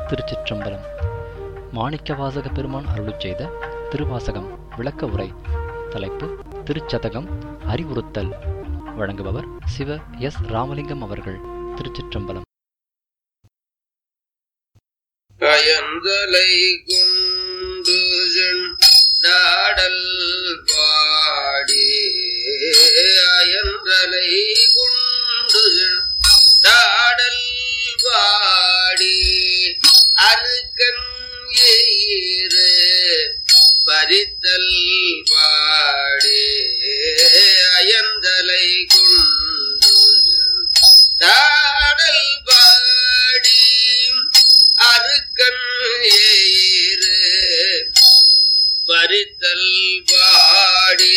திருச்சிற்றம்பலம் மாணிக்கவாசக பெருமான் அருளுச் செய்த திருவாசகம் விளக்க உரை தலைப்பு திருச்சதகம் அறிவுறுத்தல் வழங்குபவர் சிவ எஸ் ராமலிங்கம் அவர்கள் திருச்சிற்றம்பலம் அயந்தலை கொண்டு நாடல் பாடி அயந்தலை கொண்டு நாடல் பாடி அருக்கன் ஏறு பறித்தல் பாடி அயந்தலை கொண்டு நாடல் பாடி அருக்கன் ஏறு பறித்தல் பாடி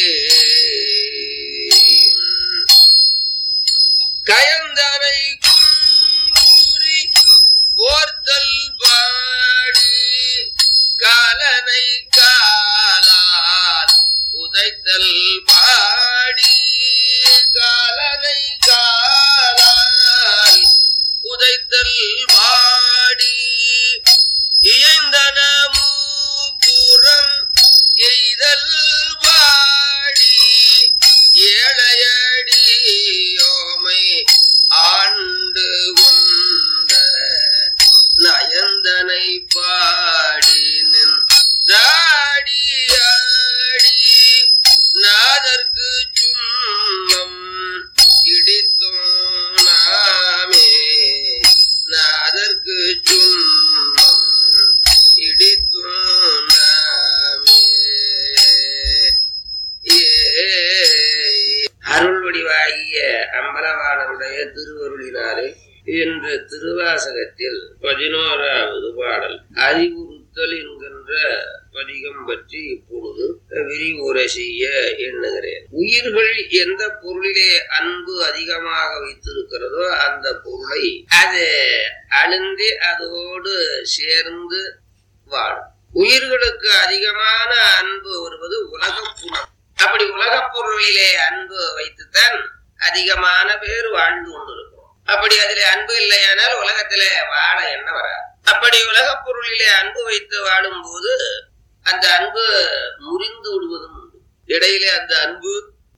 கயந்தனை குன்றூரி போர்த்தல் பாடி காலனை காலால் உதைத்தல் பாடி காலனை காலால் உதைத்தல் பாடி இயந்தன மூப்புறம் எய்தல் பாடி ஏழையடி யோமை ஆண்டு கொண்ட நயந்தனை பாடி நின்றாடி ஆடி நாதற்கு சும்மம் இடித்தோம் நாமே நாதற்கு சும்மம் இடித்தோம் நாமே ஏ அருள் வடிவாகிய அம்பலவாளருடைய திருவருளினாலே இன்று திருவாசகத்தில் பதினோராவது பாடல் அறிவுறுத்தல் என்கின்ற பதிகம் பற்றி இப்பொழுது விரிவுரை செய்ய எண்ணுகிறேன் உயிர்கள் எந்த பொருளிலே அன்பு அதிகமாக வைத்திருக்கிறதோ அந்த பொருளை அது அழுந்தி அதோடு சேர்ந்து வாழும் உயிர்களுக்கு அதிகமான அன்பு வருவது உலகப் புலம் அப்படி உலகப் பொருளிலே அன்பு வைத்துத்தான் அதிகமான பேர் வாழ்ந்து கொண்டிருக்கிறோம் அப்படி அதிலே அன்பு இல்லையானால் உலகத்திலே வாழ என்ன வராது அப்படி உலகப் பொருளிலே அன்பு வைத்து வாழும் போது அந்த அன்பு முறிந்து விடுவதும் உண்டு இடையிலே அந்த அன்பு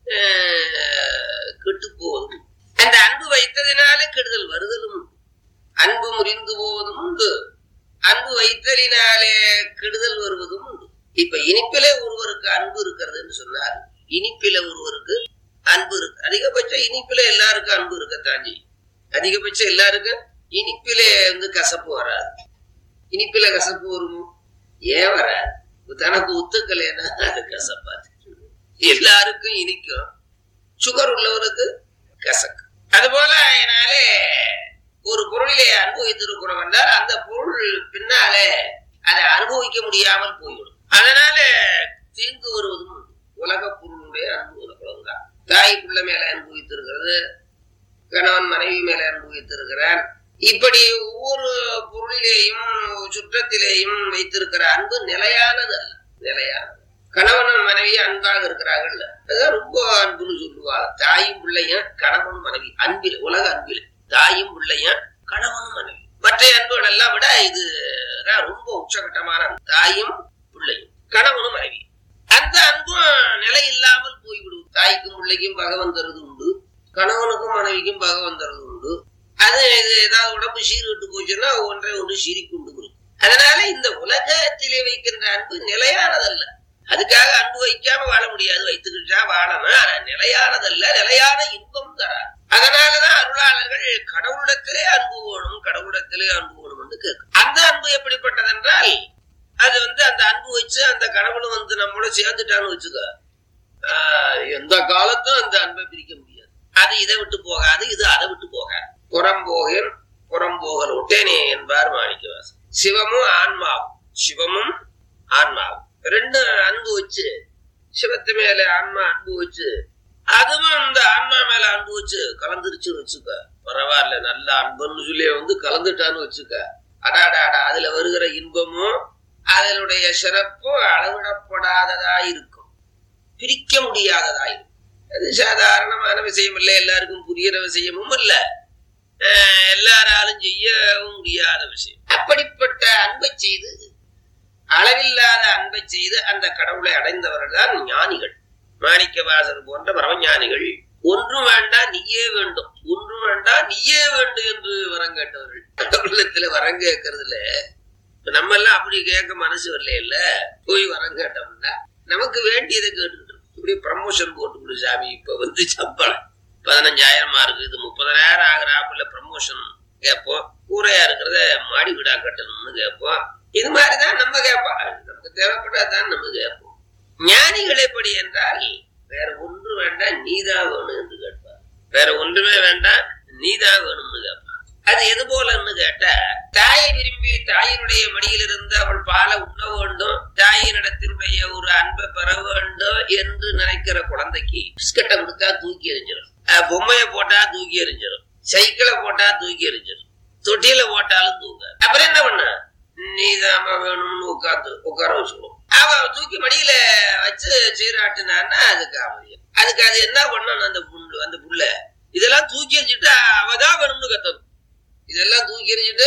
கெட்டு போவதும் உண்டு. அந்த அன்பு வைத்ததினாலே கெடுதல் வருதலும் உண்டு அன்பு முறிந்து போவதும் உண்டு அன்பு வைத்தலினாலே கெடுதல் வருவதும் உண்டு இப்ப இனிப்பிலே ஒருவருக்கு அன்பு இருக்கிறதுன்னு சொன்னார் இனிப்பில ஒருவருக்கு அன்பு இருக்கு அதிகபட்சம் இனிப்பில எல்லாருக்கும் அன்பு இருக்கத்தான் செய்யும் அதிகபட்சம் எல்லாருக்கும் இனிப்பிலே வந்து கசப்பு வராது இனிப்பில கசப்பு வருமோ ஏன் வராது தனக்கு ஒத்துக்கலைன்னா அது கசப்பாது எல்லாருக்கும் இனிக்கும் சுகர் உள்ளவனுக்கு கசக்கு அதுபோல அதனாலே ஒரு பொருளிலே அனுபவித்திருக்கிறோம் என்றால் அந்த பொருள் பின்னாலே அதை அனுபவிக்க முடியாமல் போய்விடும் அதனால தீங்கு வருவதும் உண்டு. உலகப் பொருளுடைய அனுபவம் தான் தாய் பிள்ளை மேல அனுபவித்திருக்கிறது கணவன் மனைவி மேல அனுபவித்திருக்கிறான் இப்படி ஒவ்வொரு பொருளிலேயும் சுற்றத்திலேயும் வைத்திருக்கிற அன்பு நிலையானது அல்ல நிலையானது கணவனும் மனைவி அன்பாக இருக்கிறார்கள் அதான் ரொம்ப அன்புன்னு சொல்லுவாங்க தாயும் பிள்ளையும் கணவனும் மனைவி அன்பில் உலக அன்பில் தாயும் பிள்ளையும் கணவனும் மனைவி மற்ற அன்புகள் எல்லாம் விட இது ரொம்ப உச்சகட்டமான அன்பு. தாயும் பிள்ளையும் கணவனும் மனைவி அந்த அன்பும் நிலை இல்லாமல் போய்விடும் தாய்க்கும் பிள்ளைக்கும் பகவன் தருது உண்டு கணவனுக்கும் மனைவிக்கும் பகவன் தருது உண்டு அது இது ஏதாவது உடம்பு சீர்விட்டு போச்சுன்னா ஒன்றை ஒன்று சீரிக்கொண்டு கொடுக்கும் அதனால இந்த உலகத்திலே வைக்கின்ற அன்பு நிலையானதல்ல அதுக்காக அன்பு வைக்காம வாழ முடியாது வைத்துக்கிட்டா வாழணும் ஆனா நிலையானதல்ல நிலையான இன்பம் தராது அதனாலதான் அருளாளர்கள் கடவுளிடத்திலே அன்பு வேணும் கடவுளிடத்திலே அன்பு வேணும் என்று கேட்கும் அந்த அன்பு எப்படிப்பட்டது என்றால் அது வந்து அந்த அன்பு வச்சு அந்த கடவுளும் வந்து நம்மளோட சேர்ந்துட்டான்னு வச்சுக்க ஆஹ் எந்த காலத்தும் அந்த அன்பை பிரிக்க முடியாது அது இதை விட்டு போகாது இது அதை விட்டு போகாது புறம்போகன் புறம்போகல் ஒட்டேனே என்பார் மாணிக்கவாசன் சிவமும் ஆன்மாவும் சிவமும் ஆன்மாவும் ரெண்டு அன்பு வச்சு சிவத்து மேல ஆன்மா அன்பு வச்சு அதுவும் இந்த ஆன்மா மேல அன்பு வச்சு கலந்துருச்சுன்னு வச்சுக்க பரவாயில்ல நல்ல அன்புன்னு சொல்லி வந்து கலந்துட்டான்னு வச்சுக்க அடாடாடா அதுல வருகிற இன்பமும் அதனுடைய சிறப்பும் அளவிடப்படாததா இருக்கும் பிரிக்க முடியாததா இருக்கும் அது சாதாரணமான விஷயம் இல்லை எல்லாருக்கும் புரியிற விஷயமும் இல்ல அஹ், எல்லாராலும் செய்யவும் முடியாத விஷயம் அப்படிப்பட்ட அன்பை செய்து அளவில்லாத அன்பை செய்து அந்த கடவுளை அடைந்தவர்கள் தான் ஞானிகள் மாணிக்கவாசர் போன்ற பரமஞானிகள் ஒன்றும் வேண்டாம் நீயே வேண்டும் ஒன்றும் வேண்டாம் நீயே வேண்டும் என்று வரம் கேட்டவர்கள் கடவுளத்துல வரம் கேட்கறதுல இப்ப நம்ம எல்லாம் அப்படி கேட்க மனசு வரல இல்ல போய் வரம் கேட்டோம்னா நமக்கு வேண்டியதை கேட்டுக்கிட்டு இருக்கோம். இப்படி ப்ரமோஷன் போட்டு கொடு சாமி இப்ப வந்து சம்பளம் பதினஞ்சாயிரமா இருக்கு இது முப்பதனாயிரம் ஆகுறாப்புல ப்ரமோஷன் கேட்போம் கூரையா இருக்கிறத மாடி வீடா கட்டணும்னு கேட்போம் இது மாதிரிதான் நம்ம கேட்போம் நமக்கு தேவைப்படாதான் நம்ம கேட்போம் ஞானிகள் எப்படி என்றால் வேற ஒன்று வேண்டாம் நீதான் வேணும் என்று கேட்பார் வேற ஒன்றுமே வேண்டாம் நீதான் வேணும்னு கேட்பார் அது எது போலன்னு கேட்டா தாயை விரும்பி தாயினுடைய மடியிலிருந்து அவள் பாலை உண்ண வேண்டும் தாயினிடத்தினுடைய ஒரு அன்பை பெற வேண்டும் என்று நினைக்கிற குழந்தைக்கு பிஸ்கட்டை கொடுத்தா தூக்கி எறிஞ்சிடும் அஹ் பொம்மையை போட்டா தூக்கி எறிஞ்சிடும் சைக்கிளை போட்டா தூக்கி எறிஞ்சிடும் தொட்டியில போட்டாலும் தூங்க அப்புறம் என்ன பண்ண நீதான் வேணும்னு உட்காந்து உட்கார வச்சுக்கணும் அவ தூக்கி மடியில வச்சு சீராட்டுனான்னா அதுக்கு அமையும் அதுக்கு அது என்ன பண்ணணும் அந்த புண்ணு அந்த புள்ள இதெல்லாம் தூக்கி எறிஞ்சிட்டு அவதான் வேணும்னு கத்தணும் இதெல்லாம் தூக்கி எறிஞ்சிட்டு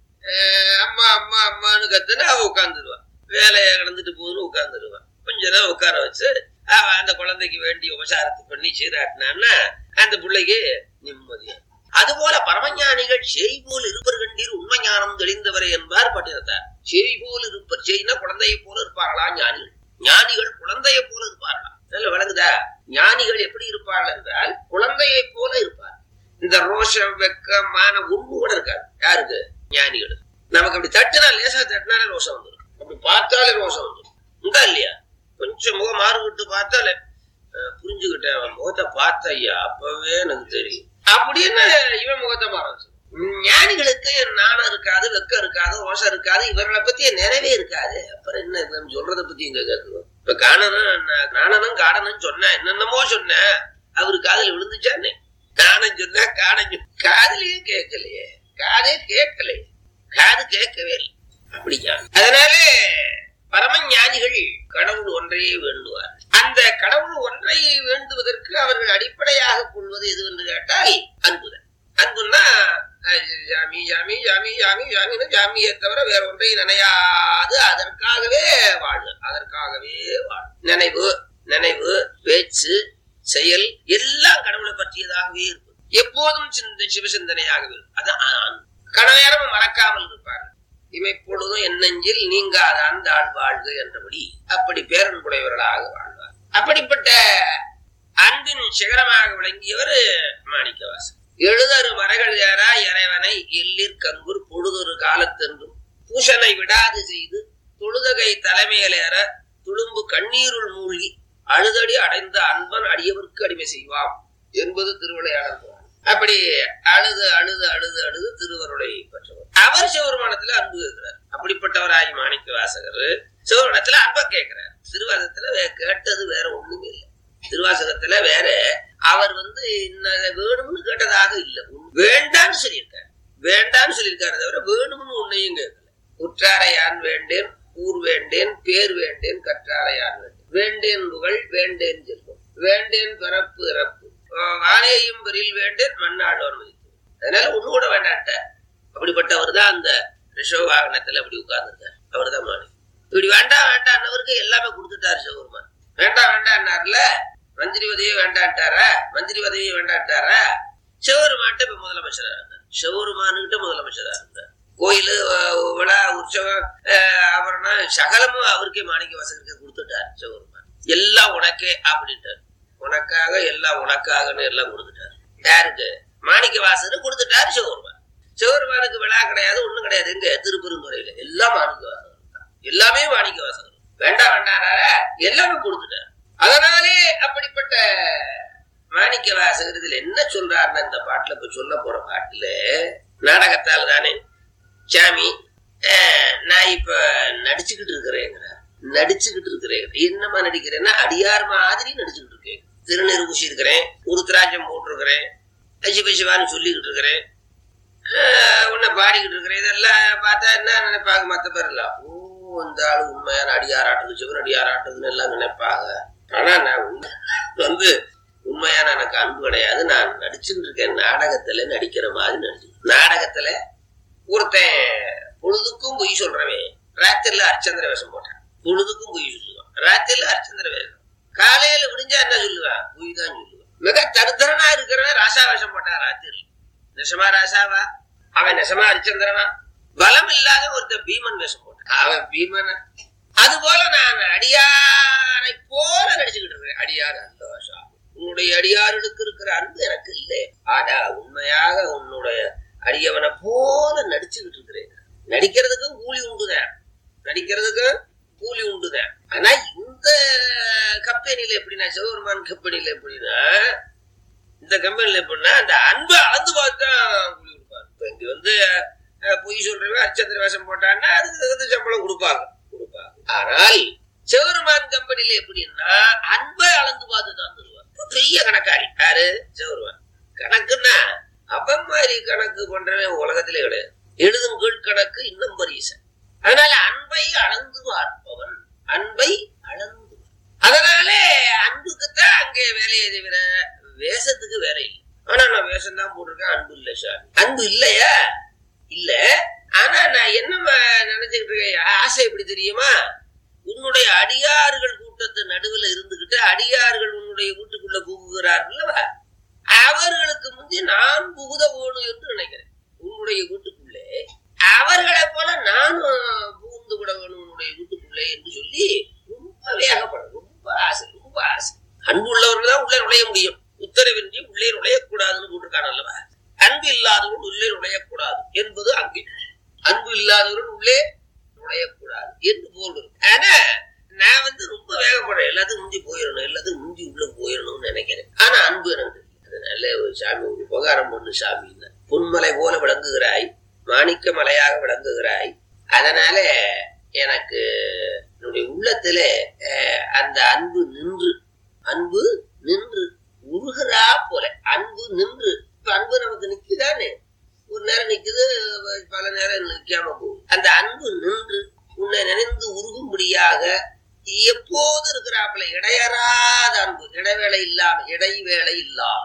அஹ், அம்மா அம்மா அம்மான்னு கத்துனா அவ உட்காந்துருவா வேலையை கடந்துட்டு போகுதுன்னு உட்காந்துருவா கொஞ்ச நேரம் உட்கார வச்சு அவ அந்த குழந்தைக்கு வேண்டிய உபசாரத்தை பண்ணி சீராட்டினான்னா அந்த பிள்ளைக்கு நிம்மதியா அதுபோல பரமஞானிகள் செய் போல் இருப்பர் கண்டீர் உண்மை ஞானம் தெளிந்தவரை என்பார் பட்டினத்தார் செய் போல் இருப்பர் செய்னா குழந்தையை போல இருப்பார்களா ஞானிகள் ஞானிகள் குழந்தையை போல இருப்பார்களா நல்ல விளங்குதா ஞானிகள் எப்படி இருப்பார்கள் என்றால் குழந்தையை போல இருப்பார் இந்த ரோஷம் வெக்கமான ஒண்ணு கூட இருக்காது யாருக்கு ஞானிகளுக்கு நமக்கு அப்படி தட்டுனா லேசா தட்டினாலே ரோஷம் வந்துடும் அப்படி பார்த்தாலே ரோஷம் வந்துடும் உண்டா இல்லையா கொஞ்சம் முகம் மாறுபட்டு பார்த்தாலே அஹ், புரிஞ்சுக்கிட்டேன் அவன் முகத்தை பார்த்த ஐயா அப்பவே எனக்கு தெரியும் அப்படின்னு இவன் முகத்தை மாற ஞானிகளுக்கு நாணம் இருக்காது வெக்கம் இருக்காது ரோஷம் இருக்காது இவர்களை பத்தி நிறைவே இருக்காது அப்புறம் என்ன இவன் சொல்றதை பத்தி இங்க கேட்கணும் இப்ப காணனும் காணனும் காடனும் சொன்னேன் என்னென்னமோ சொன்னேன் அவரு காதல் விழுந்துச்சானே காணம் சொன்னா காணம் சொன்ன காதலையே கேட்கலையே காதே கேட்கலையே காது கேட்கவே இல்லை அப்படியா அதனால பரமஞானிகள் கடவுள் ஒன்றையே வேண்டுவார் அந்த கடவுள் ஒன்றை வேண்டுவதற்கு அவர்கள் அடிப்படையாக கொள்வது எது என்று கேட்டால் அன்புதான் அன்புன்னா அஹ், ஜாமி ஜாமி ஜாமி ஜாமி ஜாமின்னு ஜாமியை தவிர வேற ஒன்றை நினையாது அதற்காகவே வாழு அதற்காகவே வாழு நினைவு நினைவு பேச்சு செயல் எல்லாம் கடவுளை பற்றியதாகவே இருக்கும் எப்போதும் சிந்த சிவசிந்தனையாகவே இருக்கும் அதான் அன்பு. கணநேரமும் மறக்காமல் இருப்பார்கள் இமைப்பொழுதும் என் நெஞ்சில் நீங்காத அந்த ஆள் வாழ்க என்றபடி அப்படி பேரன்புடையவர்களாக வாழ்வார் அப்படிப்பட்ட அன்பின் சிகரமாக விளங்கியவர் மாணிக்கவாசன் எழுதரு மறைகள் ஏறா இறைவனை எல்லிற் கங்குர் பொழுதொரு காலத்தென்றும் பூஷனை விடாது செய்து தொழுதகை தலைமையிலேற துளும்பு கண்ணீருள் மூழ்கி அழுதடி அடைந்த அன்பன் அடியவர்க்கு அடிமை செய்வாம் என்பது திருவிளையாடல் புராணம். அப்படி அழுது அழுது அழுது அழுது திருவருளை பெற்றவர் அவர் சிவருமானத்துல அன்பு கேட்கிறார் அப்படிப்பட்டவராய் மாணிக்க வாசகர் சிவருமானத்துல அன்பை கேட்கிறார் திருவாசகத்துல வே- கேட்டது வேற ஒண்ணுமே இல்லை திருவாசகத்துல வேற அவர் வந்து இன்னத வேணும்னு கேட்டதாக இல்லை வேண்டான்னு சொல்லியிருக்காரு வேண்டான்னு சொல்லியிருக்காரு தவிர வேணும்னு ஒன்னையும் கேட்கல உற்றாரை யான் வேண்டேன் ஊர் வேண்டேன் பேர் வேண்டேன் கற்றாரை யான் வேண்டேன் வேண்டேன் புகழ் வேண்டேன் செல்வம் வேண்டேன் பிறப்பு இறப்பு ஆஹ் வானேயும் பெரில் வேண்டேன் மண்ணாடோர் மதித்து அதனால ஒண்ணு கூட வேண்டாட்ட அப்படிப்பட்டவர் தான் அந்த ரிஷவ வாகனத்துல அப்படி உட்கார்ந்துருக்காரு அவர் தான் மாணி இப்படி வேண்டாம் வேண்டாம்னவருக்கு எல்லாமே கொடுத்துட்டாரு சிவபெருமான் வேண்டாம் வேண்டாம்னார்ல மந்திரி உதவியே வேண்டான்ட்டாரா மந்திரி உதவியே வேண்டான்ட்டாரா சிவபெருமான்ட்ட இப்ப முதலமைச்சரா இருந்தார் சிவபெருமானுகிட்ட முதலமைச்சரா இருந்தார் கோயிலு அஹ், விழா உற்சவம் அஹ், ஆபரணம் சகலமும் அவருக்கே மாணிக்க வாசகருக்கு கொடுத்துட்டார் சிவபெருமான் எல்லாம் உனக்கே அப்படின்ட்டார் உனக்காக எல்லாம் உனக்காகன்னு எல்லாம் கொடுத்துட்டார் யாருக்கு மாணிக்க வாசகர் கொடுத்துட்டாரு சிவபெருமான் சிவபெருமானுக்கு விழா கிடையாது ஒண்ணும் கிடையாது எங்க திருப்பெருந்துறையில எல்லாம் மாணிக்க வாசகர் தான். எல்லாமே மாணிக்க வாசகர் வேண்டாம் வேண்டாம் எல்லாமே கொடுத்துட்டார் அதனாலே அப்படிப்பட்ட மாணிக்க வாசகர் இதுல என்ன சொல்றாருன்னா இந்த பாட்டுல இப்ப சொல்ல போற பாட்டுல நாடகத்தால் தானே சாமி அஹ், நான் இப்ப நடிச்சுக்கிட்டு இருக்கிறேங்கிறார் நடிச்சுக்கிட்டு இருக்கிறேன் என்னமா நடிக்கிறேன்னா அடியார் மாதிரி நடிச்சுக்கிட்டு இருக்கேன் திருநீர் பூசி இருக்கிறேன் உருத்ராஜம் போட்டிருக்கிறேன் சிவ சிவான்னு சொல்லிக்கிட்டு இருக்கிறேன் ஆஹ் உன்னை பாடிக்கிட்டு இருக்கிறேன் இதெல்லாம் பார்த்தா என்ன நினைப்பாங்க மத்த பேர் எல்லாம் ஓ இந்த ஆளு உண்மையான அடியாராட்டுது சிவன் அடியாராட்டுதுன்னு எல்லாம் நினைப்பாங்க ஆனா நான் உண்மை வந்து உண்மையான எனக்கு அன்பு கிடையாது நான் நடிச்சுட்டு இருக்கேன் நாடகத்துல நடிக்கிற மாதிரி நடிச்சு நாடகத்துல ஒருத்தன் பொழுதுக்கும் பொய் சொல்றவன் ராத்திரில அர்ச்சந்திர வேஷம் போட்டான் பொழுதுக்கும் பொய் சொல்லுவான் ராத்திரில அர்ச்சந்திர வேஷம் காலையில விடிஞ்சா என்ன சொல்லுவான் பொய் தான் சொல்லுவான் மிக தருதரனா இருக்கிறவன் ராசா வேஷம் போட்டான் ராத்திரி நெசமா ராசாவா அவன் நெசமா ஹரிச்சந்திரனா பலம் இல்லாத ஒருத்தன் பீமன் வேஷம் போட்டான் அவன் பீமன் அது போல நான் அடியாரை போல நடிச்சுக்கிட்டு இருக்கிறேன் அடியார் அந்த வருஷம் உன்னுடைய அடியார்களுக்கு இருக்கிற அன்பு எனக்கு இல்லை ஆனா உண்மையாக உன்னுடைய அடியவனை போல நடிச்சுக்கிட்டு இருக்கிறேன் நடிக்கிறதுக்கும் கூலி உண்டுதான் நடிக்கிறதுக்கும் கூலி உண்டுதான் ஆனா இந்த கம்பெனில எப்படின்னா சிவபெருமான் கம்பெனில எப்படின்னா இந்த கம்பெனில எப்படின்னா அந்த அன்பை அளந்து பார்த்தா கூலி கொடுப்பாங்க இப்ப இங்க வந்து அஹ், பொய் சொல்றவன் அரிச்சந்திர வேஷம் போட்டான்னா அதுக்கு தகுந்த சம்பளம் கொடுப்பாங்க கொடுப்பாங்க ஆனால் சிவபெருமான் கம்பெனில எப்படின்னா அன்பை அளந்து பார்த்து தான் தருவாங்க பெரிய கணக்காரி யாரு சிவபெருமான் கணக்குன்னா அவன் மாதிரி கணக்கு பண்றவன் உலகத்திலே கிடையாது எழுதும் கீழ் கணக்கு இன்னும் பரிசன் அதனால அன்பை அளந்து பார்ப்பவன் அன்பை அளந்து அதனாலே அன்புக்குத்தான் அங்கே வேலையை தவிர வேஷத்துக்கு வேலை இல்லை ஆனா நான் வேஷம் தான் போட்டிருக்கேன் அன்பு இல்லை சார் அன்பு இல்லையா இல்ல ஆனா நான் என்ன ம- நினைச்சுக்கிட்டு இருக்கேன் ஆசை எப்படி தெரியுமா உன்னுடைய அடியார்கள் கூட்டத்து நடுவுல இருந்துகிட்டு அடியார்கள் உன்னுடைய வீட்டுக்குள்ள புகுகிறார்கள் அவர்களுக்கு முந்தி நான் புகுத வேணும் என்று நினைக்கிறேன் உன்னுடைய வீட்டுக்குள்ளே அவர்களை போல நானும் புகுந்து விட வேணும் உன்னுடைய வீட்டுக்குள்ளே என்று சொல்லி ரொம்ப வேகப்படும் ரொம்ப ஆசை ரொம்ப ஆசை அன்பு உள்ளவர்கள் தான் உள்ளே நுழைய முடியும் உத்தரவின்றி உள்ளே நுழையக்கூடாதுன்னு போட்டிருக்காங்க அல்லவா அன்பு இல்லாதவர்கள் உள்ளே நுழையக்கூடாது என்பது அங்கே அன்பு இல்லாதவர்கள் உள்ளே நுழையக்கூடாது என்று போல் இருக்கு ஆனா நான் வந்து ரொம்ப வேகப்படுறேன் எல்லாத்துக்கும் முந்தி போயிடணும் எல்லாத்துக்கும் முந்தி உள்ள போயிடணும்னு நினைக்கிறேன் ஆனா அன்பு எனக்கு இல்லை. அதனால ஒரு சாமி ஒரு உபகாரம் பண்ணு சாமி பொன்மலை போல விளங்குகிறாய் மாணிக்க மலையாக விளங்குகிறாய் அதனால எனக்கு என்னுடைய உள்ளத்துல அஹ், அந்த அன்பு நின்று அன்பு நின்று உருகிறா போல அன்பு நின்று இப்ப அன்பு நமக்கு நிக்குதானே ஒரு நேரம் நிக்குது பல நேரம் நிக்காம போகுது அந்த அன்பு நின்று உன்னை நினைந்து உருகும்படியாக எப்போது இருக்கிறாப்புல இடையறாத அன்பு இடைவேளை இல்லாம இடைவேளை இல்லாம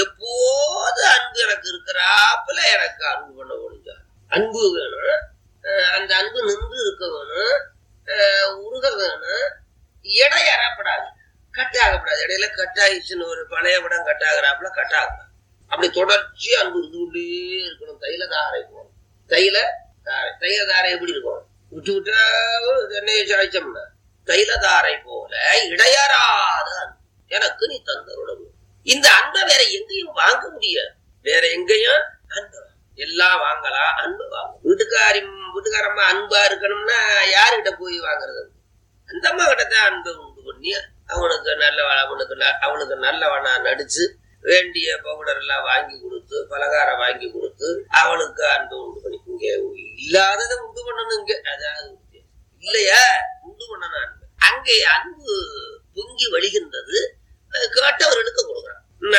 எப்போது அன்பு எனக்கு இருக்கிறாப்புல எனக்கு அன்பு பண்ண முடிஞ்சார் அன்பு வேணும் அஹ் அந்த அன்பு நின்று இருக்க வேணும் அஹ் உருக வேணும் இடையறப்படாது கட்டாகப்படாது இடையில கட்டாயிடுச்சுன்னு ஒரு பழைய படம் கட்டாகிறாப்புல கட்டாகக்கூடாது அப்படி தொடர்ச்சி அன்பு இருந்து கொண்டே இருக்கணும் தைல தாரை போகணும் தைல தாரை தைல தாரை எப்படி இருக்கும் விட்டு விட்டா தென்னையை சாய்ச்சோம்னா தைல தாரை போல இடையறாத அன்பு எனக்கு நீ தந்தருடன் இந்த அன்பை வேற எங்கேயும் வாங்க முடியாது வேற எங்கேயும் அன்பு எல்லாம் வாங்கலாம் அன்பு வாங்க வீட்டுக்காரி வீட்டுக்காரம்மா அன்பா இருக்கணும்னா யாருகிட்ட போய் வாங்குறது அந்த அம்மா கிட்ட தான் அன்பை உண்டு பண்ணி அவனுக்கு நல்ல அவனுக்கு ந- அவனுக்கு நல்லவனா நடிச்சு வேண்டிய பவுடர் எல்லாம் வாங்கி கொடுத்து பலகாரம் வாங்கி கொடுத்து அவளுக்கு அன்பை உண்டு பண்ணி இங்க இல்லாததை உண்டு பண்ணணும் இங்க அதாவது வித்தியாசம். இல்லையா உண்டு பண்ணணும் அன்பு அங்கே அன்பு பொங்கி வழிகின்றது அஹ் கேட்டவர்களுக்கு கொடுக்குறான்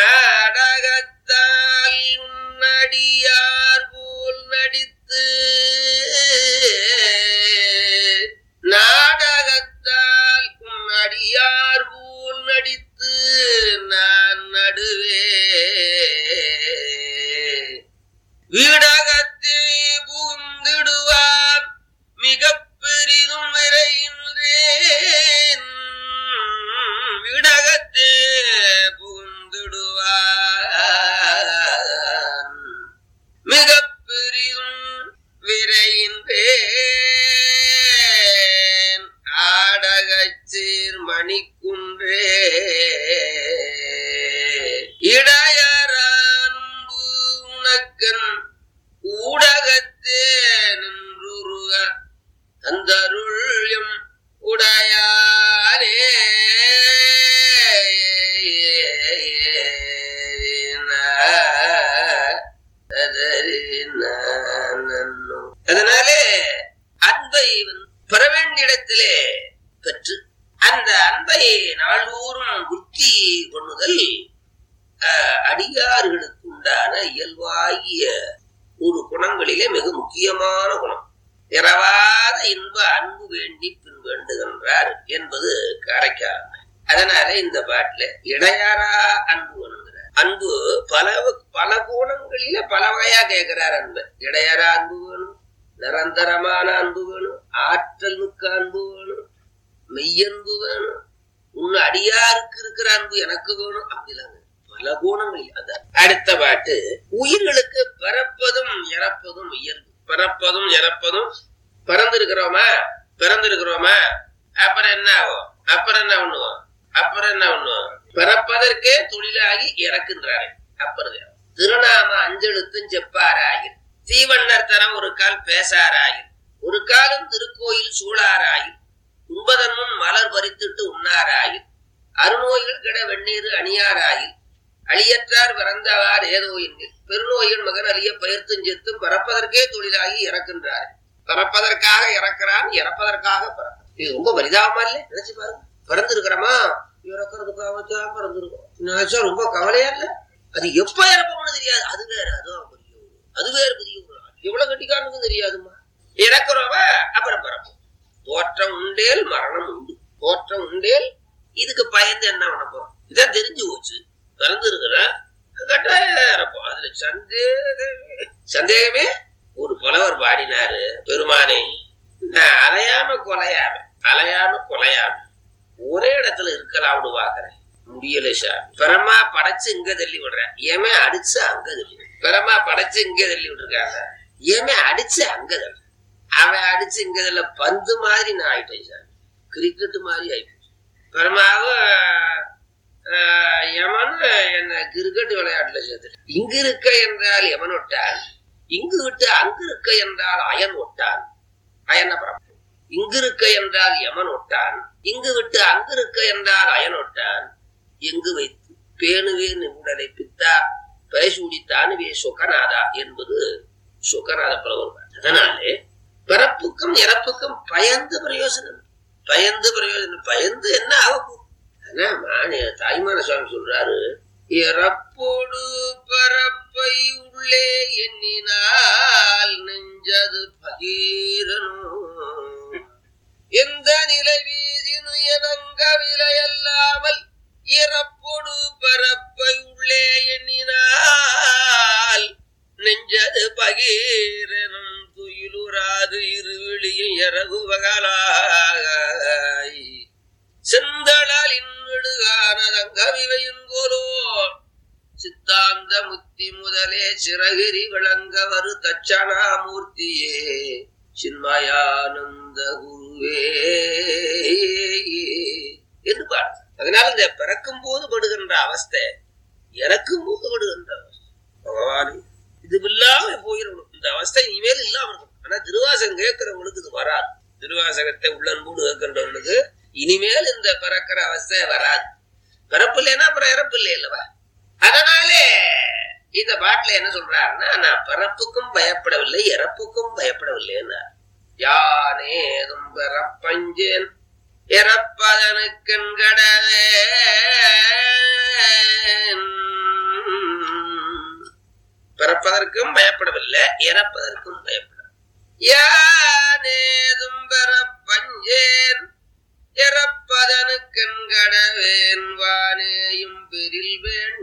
நாடகத்தால் உன்னடியார் போல் நடித்து நாடகத்தால் உன்னடியார் போல் நடித்து நான் நடுவே வீடகத்தே புகுந்திடுவான் மிக பெரிதும் விரைகின்றேன் வீடகத்தே புகுந்திடுவான் மிக பெரிதும் விரைகின்றேன் ஆடகச்சீர் மணிக்குன்றே இடையரான்பு உனக்கன் ஊடகத்தே நின்றுருக தந்தருள்யம் உடையானே அதனாலே அன்பை வந்து பெற வேண்டிய இடத்திலே பெற்று அந்த அன்பை நாள்தோறும் புத்தி பண்ணுதல் அஹ், அடியார்களுக்கு உண்டான இயல்பாகிய ஒரு குணங்களிலே மிக முக்கியமான குணம் இரவாத இன்ப அன்பு வேண்டி பின் வேண்டுகின்றார் என்பது காரைக்காலம் அதனால இந்த பாட்டுல இடையாரா அன்பு வேணுங்கிற அன்பு பல பல கோணங்களில பல வகையா கேட்கிறார் அன்பு இடையாரா அன்பு வேணும் நிரந்தரமான அன்பு வேணும் ஆற்றல் மிக்க அன்பு வேணும் மெய்யன்பு வேணும் உன் அடியாருக்கு இருக்கிற அன்பு எனக்கு வேணும் அப்படிலாம் வேணும். பல கோணங்கள் அந்த அடுத்த பாட்டு உயிர்களுக்கு பிறப்பதும் இறப்பதும் இயல்பு பிறப்பதும் இறப்பதும் பிறந்திருக்கிறோமா பிறந்திருக்கிறோமா அப்புறம் என்ன ஆகும் அப்புறம் என்ன பண்ணுவோம் அப்புறம் என்ன பண்ணுவோம் பிறப்பதற்கே தொழிலாகி இறக்கின்றாரு அப்புறம் திருநாம அஞ்செழுத்தும் செப்பாராயில் தீவண்ணர் தரம் ஒரு கால் பேசாராயில் ஒரு காலம் திருக்கோயில் சூழாராயில் உண்பதன் முன் மலர் பறித்துட்டு உண்ணாராயில் அருநோய்கள் கிட வெந்நீர் அணியாராயில் அழியற்றார் பிறந்தவார் ஏதோ எண்ணில் பெருநோயின் மகன் அழிய பயிர்த்தும் செத்தும் பறப்பதற்கே தொழிலாகி இறக்கின்றார் பிறப்பதற்காக இறக்கிறான் இறப்பதற்காக பிறக்கிறான் இது ரொம்ப பரிதாபமா இல்ல நினைச்சு பாருங்க பிறந்திருக்கிறோமா இறக்குறதுக்காக தான் பிறந்திருக்கோம் நினைச்சா ரொம்ப கவலையா இல்ல அது எப்ப இறப்போம்னு தெரியாது அது வேற அதுவும் பெரிய ஒரு- அது வேற பெரிய ஒரு ஆள். எவ்வளவு கட்டிக்காரனுக்கும் தெரியாதுமா இறக்குறவா அப்புறம் பிறப்போம் தோற்றம் உண்டேல் மரணம் உண்டு தோற்றம் உண்டேல் இதுக்கு பயந்து என்ன பண்ண போறோம் இதான் தெரிஞ்சு போச்சு பிறந்து இருக்கிற கட்டாயம் இறப்போம் அதுல சந்தேகமே சந்தேகமே ஒரு புலவர் பாடினாரு பெருமானே நான் அலையாம கொலையாம அலையாம கொலையாம ஒரே இடத்துல இருக்கலாம்னு பாக்குறேன் முடியல சார் பிரமா படைச்சு இங்க தள்ளி விடுறேன் ஏமே அடிச்சு அங்க தள்ளி விடுறேன். பிரமா படைச்சு இங்க தள்ளி விட்டுருக்காங்க ஏமே அடிச்சு அங்க தள்ளி அவன் அடிச்சு இங்க தள்ள பந்து மாதிரி நான் ஆயிட்டேன் சார் கிரிக்கெட் மாதிரி ஆயிப்போச்சு பிரமாவும் ஆஹ், யமன் என்ன கிரிக்கெட் விளையாட்டுல சேர்த்து இங்கு இருக்க என்றால் யமன் ஒட்டான் இங்கு விட்டு அங்கு இருக்க என்றால் அயன் ஒட்டான் அயன பரப்பு இங்கு இருக்க என்றால் யமன் ஒட்டான் இங்கு விட்டு அங்கு இருக்க என்றால் அயன் ஒட்டான் எங்கு வைத்து பேணுவேன் உடலை பித்தா பயசூடி தானுவே சொக்கநாதா என்பது சொக்கநாத பிரபுவர் அதனாலே பிறப்புக்கும் இறப்புக்கும் பயந்து பிரயோஜனம் பயந்து பிரயோஜனம் பயந்து என்ன ஆகும் ஆனா மானே தாய்மான சுவாமி சொல்றாரு இறப்போடு பரப்பை உள்ளே எண்ணினால் நெஞ்சது பகீரனும் எந்த நிலை வீதினு எனங்க விலையல்லாமல் இறப்பொடு பரப்பை உள்ளே எண்ணினால் நெஞ்சது பகீரனும் துயிலுறாது இருவிழியும் இறகுவகலாய் செந்தளால் இன்னுடுகானதங்கவிவையின் கோலோ சித்தாந்த முத்தி முதலே சிறகிரி விளங்க வரு தட்சணாமூர்த்தியே சின்மயானந்த குருவே என்று பாடு அதனால இந்த பிறக்கும் போது படுகின்ற அவஸ்தை இறக்கும் போது படுகின்ற அவஸ்தை பகவானே இது இல்லாம போயிடணும் இந்த அவஸ்தை இனிமேல் இல்லாம இருக்கும் ஆனா திருவாசகம் கேட்கிறவங்களுக்கு இது வராது திருவாசகத்தை உள்ளன்போடு கேட்கின்றவங்களுக்கு இனிமேல் இந்த பிறக்கிற அவஸ்தை வராது பிறப்பு இல்லைன்னா அப்புறம் இறப்பு இல்லை அல்லவா அதனாலே இந்த பாட்டுல என்ன சொல்றாருன்னா நான் பிறப்புக்கும் பயப்படவில்லை இறப்புக்கும் பயப்படவில்லைன்னா யானேதும் பிறப்பஞ்சேன் இறப்பதனுக்கென்கடவே பிறப்பதற்கும் பயப்படவில்லை இறப்பதற்கும் பயப்பட யானேதும் பிறப்பஞ்சேன் இறப்பதனுக்கென்கடவேன் வானேயும் பெரில்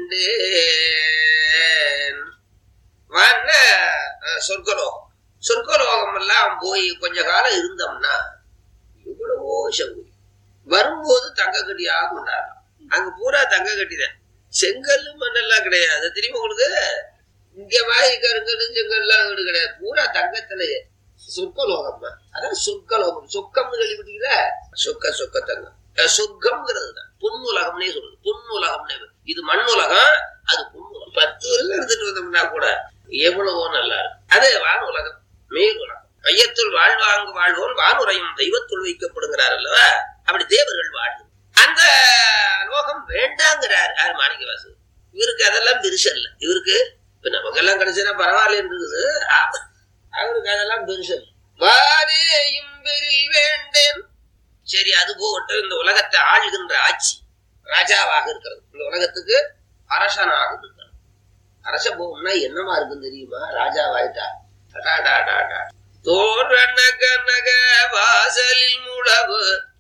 வேண்டேன் வான அஹ், சொர்க்கலோகம் சொர்க்கலோகம் எல்லாம் போய் கொஞ்ச காலம் இருந்தோம்னா எவ்வளவோ சௌகரியம் வரும்போது தங்க கட்டியாக கொண்டாடலாம் அங்க பூரா தங்க கட்டிதான் செங்கல் மண்ணெல்லாம் கிடையாது தெரியுமா உங்களுக்கு இங்க மாதிரி கருங்கல் செங்கல்லாம் வீடு கிடையாது பூரா தங்கத்திலேயே சொர்க்கலோகம் அதான் சொர்க்கலோகம் சொக்கம்னு கேள்விப்பட்டீங்களா சொக்க சொக்க தங்கம் அஹ் சொர்க்கம்ங்கிறது தான் பொன்னுலகம்னே சொல்லுது பொன்னுலகம்னே இது மண்ணுலகம் அது பொன்னுலகம் பத்து வருஷம் இருந்துட்டு வந்தோம்னா கூட எவ்வளவோ நல்லா இருக்கும் அது வானுலகம் மேல் உலகம் மையத்துள் வாழ்வாங்கு வாழ்வோன் வானுரையும் தெய்வத்துள் வைக்கப்படுகிறார் அல்லவா அப்படி தேவர்கள் வாழ்வு அந்த லோகம் வேண்டாங்கிறார் யார் மாணிக்கவாசு இவருக்கு அதெல்லாம் பெருசு இல்ல இவருக்கு இப்ப நமக்கெல்லாம் கிடைச்சா பரவாயில்லன்றது ஆ- அவருக்கு அதெல்லாம் பெருசு இல்ல. வாரேயும் பெரில் வேண்டேன் சரி அது போகட்டும் இந்த உலகத்தை ஆள்கின்ற ஆட்சி ராஜாவாக இருக்கிறது இந்த உலகத்துக்கு அரசனாக இருக்கிறது அரச போகணும்னா என்னமா இருக்குன்னு தெரியுமா ராஜாவாயிட்டா அடாடாடாடா. தோரண கனக வாசலில் முழவு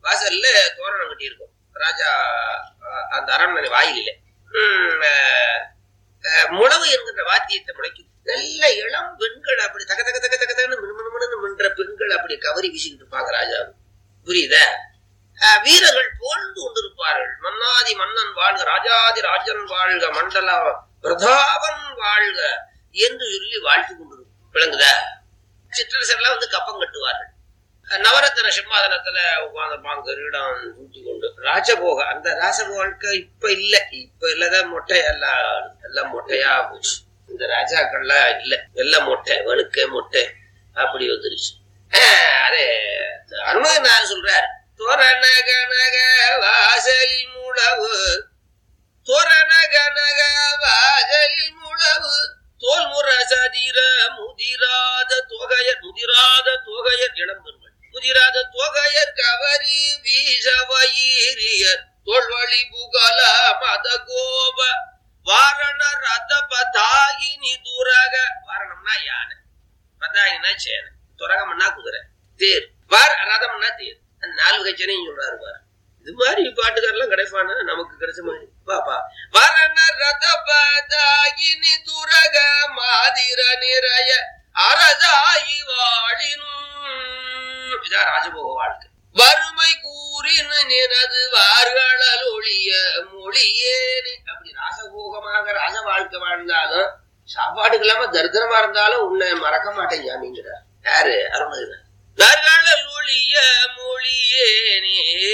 வாசல்ல தோரணம் கட்டி இருக்கும் ராஜா அஹ், அந்த அரண்மனை வாயிலிலே உம், அஹ், அஹ், முழவு என்கின்ற வாத்தியத்தை முளைக்கும் நல்ல இளம் பெண்கள் அப்படி தக தக தக தக தகன்னு மினுமினுமினு மின்ற பெண்கள் அப்படி கவரி வீசிக்கிட்டு இருப்பாங்க ராஜா புரியுதா அஹ், வீரர்கள் புகழ்ந்து கொண்டிருப்பார்கள் மன்னாதி மன்னன் வாழ்க ராஜாதி ராஜன் வாழ்க மண்டல பிரதாபன் வாழ்க என்று சொல்லி வாழ்த்து கொண்டிருக்கும் விளங்குதா சிற்றரசர்லாம் வந்து கப்பம் கட்டுவார்கள் நவரத்ன சிம்மாதனத்துல உட்கார்ந்துருப்பாங்க கிரீடம் தூக்கி கொண்டு ராஜபோக அந்த ராஜபோகனுக்கு இப்ப இல்ல இப்ப இல்லதான் மொட்டை எல்லாம் எல்லாம் மொட்டையா போச்சு இந்த ராஜாக்கள்லாம் இல்ல எல்லாம் மொட்டை வெளுக்க மொட்டை அப்படி வந்துருச்சு ஆஹ், அது அருணகிரிநாதர் சொல்றார் தோரண கனக வாசலில் முழவு தோரண கனக வாசலில் முழவு தோல் முரசதிர முதிராத தொகையர் முதிராத தொகையர் இளம்பெண்கள் முதிராத தொகையர் கவரி வீசவயிரியர் தோல்வழி புகழ மத கோப வாரண ரத பதாயினி துரக வாரணம்னா யானை பதாயினா சேனை துரகம்னா குதிரை தேர் வார ரதம்னா தேர் அந்த நாலு வகை சேனையும் சொல்றாரு பாரு இது மாதிரி பாட்டுக்காரெல்லாம் கிடைப்பானா நமக்கு கிடைச்ச மாதிரி பாப்பா வரண ரத பதாயினி துரக மாதிர நிறைய அரதாயி வாழினும் இதான் ராஜபோக வாழ்க்கை வறுமை கூறின நினது வார்களல் ஒழிய மொழியேனு அப்படி ராசபோகமாக ராஜ வாழ்க்கை வாழ்ந்தாலும் சாப்பாடுக்கு இல்லாம தரித்திரமா இருந்தாலும் உன்னை மறக்க மாட்டேன் ஜாமிங்கிறார் யாரு அருணகிரி நர்களல் ஒழிய மொழியேனே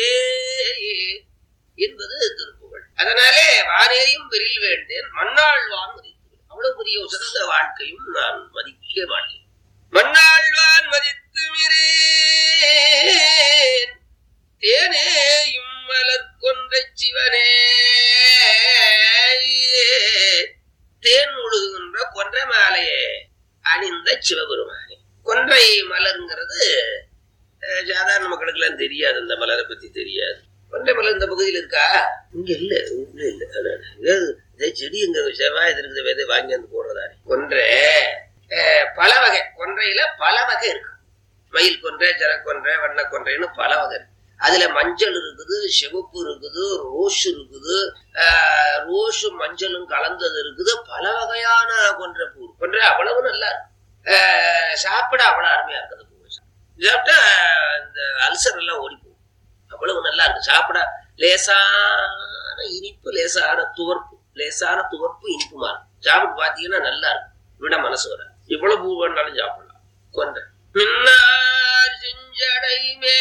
என்பது திருப்புகழ் அதனாலே வானேரியும் பெரில் வேண்டேன் மண்ணாழ்வான் மதித்து அவ்வளவு பெரிய உசந்த வாழ்க்கையும் நான் மதிக்க மாட்டேன் மண்ணாழ்வான் மதித்து மிரேன் தேனேயும் மலர் கொன்ற சிவனே தேன் முழுகுகின்ற கொன்றை மாலையே அணிந்த சிவபெருமானே கொன்றை மலருங்கிறது அஹ், சாதாரண மக்களுக்கு எல்லாம் தெரியாது அந்த மலரை பத்தி தெரியாது கொன்றை மலர் இந்த பகுதியில் இருக்கா இங்க இல்ல இல்ல இல்ல அதான். ஏது, இதே செடி இங்க செவ்வாய் இருக்குது விதை வாங்கி வந்து போடுறதானே கொன்றை அஹ், பல வகை கொன்றையில பல வகை இருக்கு மயில் கொன்றை ஜனக்கொன்றை வண்ண கொன்றைன்னு பல வகை இருக்கு அதுல மஞ்சள் இருக்குது சிவப்பு இருக்குது ரோஸ் இருக்குது ஆஹ், ரோஸும் மஞ்சளும் கலந்தது இருக்குது பல வகையான கொன்றை பூ கொன்றை அவ்வளவு நல்லா இருக்கு ஆஹ், சாப்பிட அவ்வளவு அருமையா இருக்குது பூ சாப்பிட்டா இந்த அல்சர் எல்லாம் ஓடி போகும் அவ்வளவு நல்லா இருக்கு சாப்பிட லேசான இனிப்பு லேசான துவர்ப்பு லேசான துவர்ப்பு இனிப்புமா இருக்கும் சாப்பிட்டு பாத்தீங்கன்னா நல்லா இருக்கும் விட மனசு வர இவ்வளவு பூ வேணாலும் சாப்பிடலாம் கொன்றை மின்னார் செஞ்சடை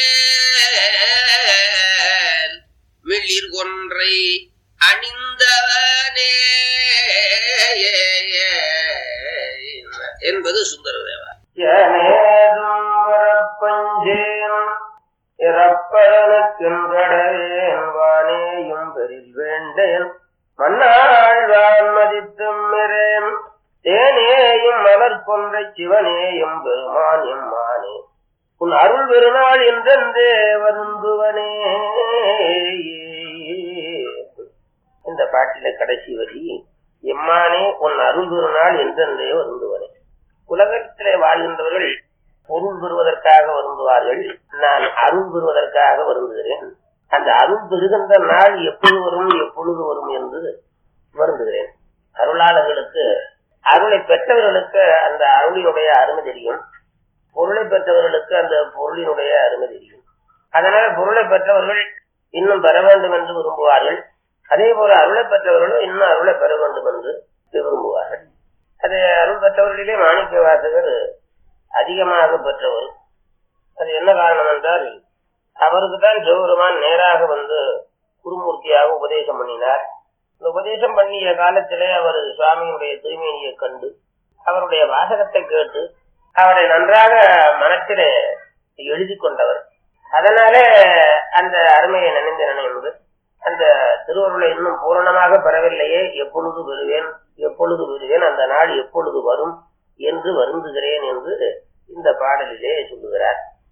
மேல் மிளிர் கொன்றை அணிந்தவனே என்பது சுந்தரதேவா ஏனேதும் வரப்பஞ்சேன் இறப்பதனுக்கின்றடையேன் வானேயும் பெரில் வேண்டேன் மன்னாழ்வான் மதித்தும் மிரேன் தேனேயும் மலர் கொன்ற சிவனேயும் பெருமான் எம்மானே உன் அருள் பெருநாள் என்றென்றே வருந்துவனே இந்த பாட்டில கடைசி வரி எம்மானே உன் அருள் பெருநாள் என்றென்றே வருந்துவனே உலகத்திலே வாழ்கின்றவர்கள் பொருள் பெறுவதற்காக வருந்துவார்கள் நான் அருள் பெறுவதற்காக வருந்துகிறேன் அந்த அருள் பெறுகின்ற நாள் எப்பொழுது வரும் எப்பொழுது வரும் என்று வருந்துகிறேன் அருளாளர்களுக்கு அருளை பெற்றவர்களுக்கு அந்த அருளினுடைய அருமை தெரியும் பொருளை பெற்றவர்களுக்கு அந்த பொருளினுடைய அருமை தெரியும் அதனால பொருளை பெற்றவர்கள் இன்னும் பெற வேண்டும் என்று விரும்புவார்கள் அதே போல அருளை பெற்றவர்களும் இன்னும் அருளை பெற வேண்டும் என்று விரும்புவார்கள் அது அருள் பெற்றவர்களிலே மாணிக்க வாசகர் அதிகமாக பெற்றவர் அது என்ன காரணம் என்றால் அவருக்கு தான் சிவபெருமான் நேராக வந்து குருமூர்த்தியாக உபதேசம் பண்ணினார் இந்த உபதேசம் பண்ணிய காலத்திலே அவர் சுவாமியினுடைய தூய்மையை கண்டு அவருடைய வாசகத்தை கேட்டு அவரை நன்றாக மனத்திலே எழுதி கொண்டவர் அதனாலே அந்த அருமையை நினைந்து நினைந்து அந்த திருவருளை இன்னும் பூரணமாக பெறவில்லையே எப்பொழுது பெறுவேன் எப்பொழுது பெறுவேன் அந்த நாள் எப்பொழுது வரும் என்று வருந்துகிறேன் என்று இந்த பாடலிலே சொல்லுகிறார்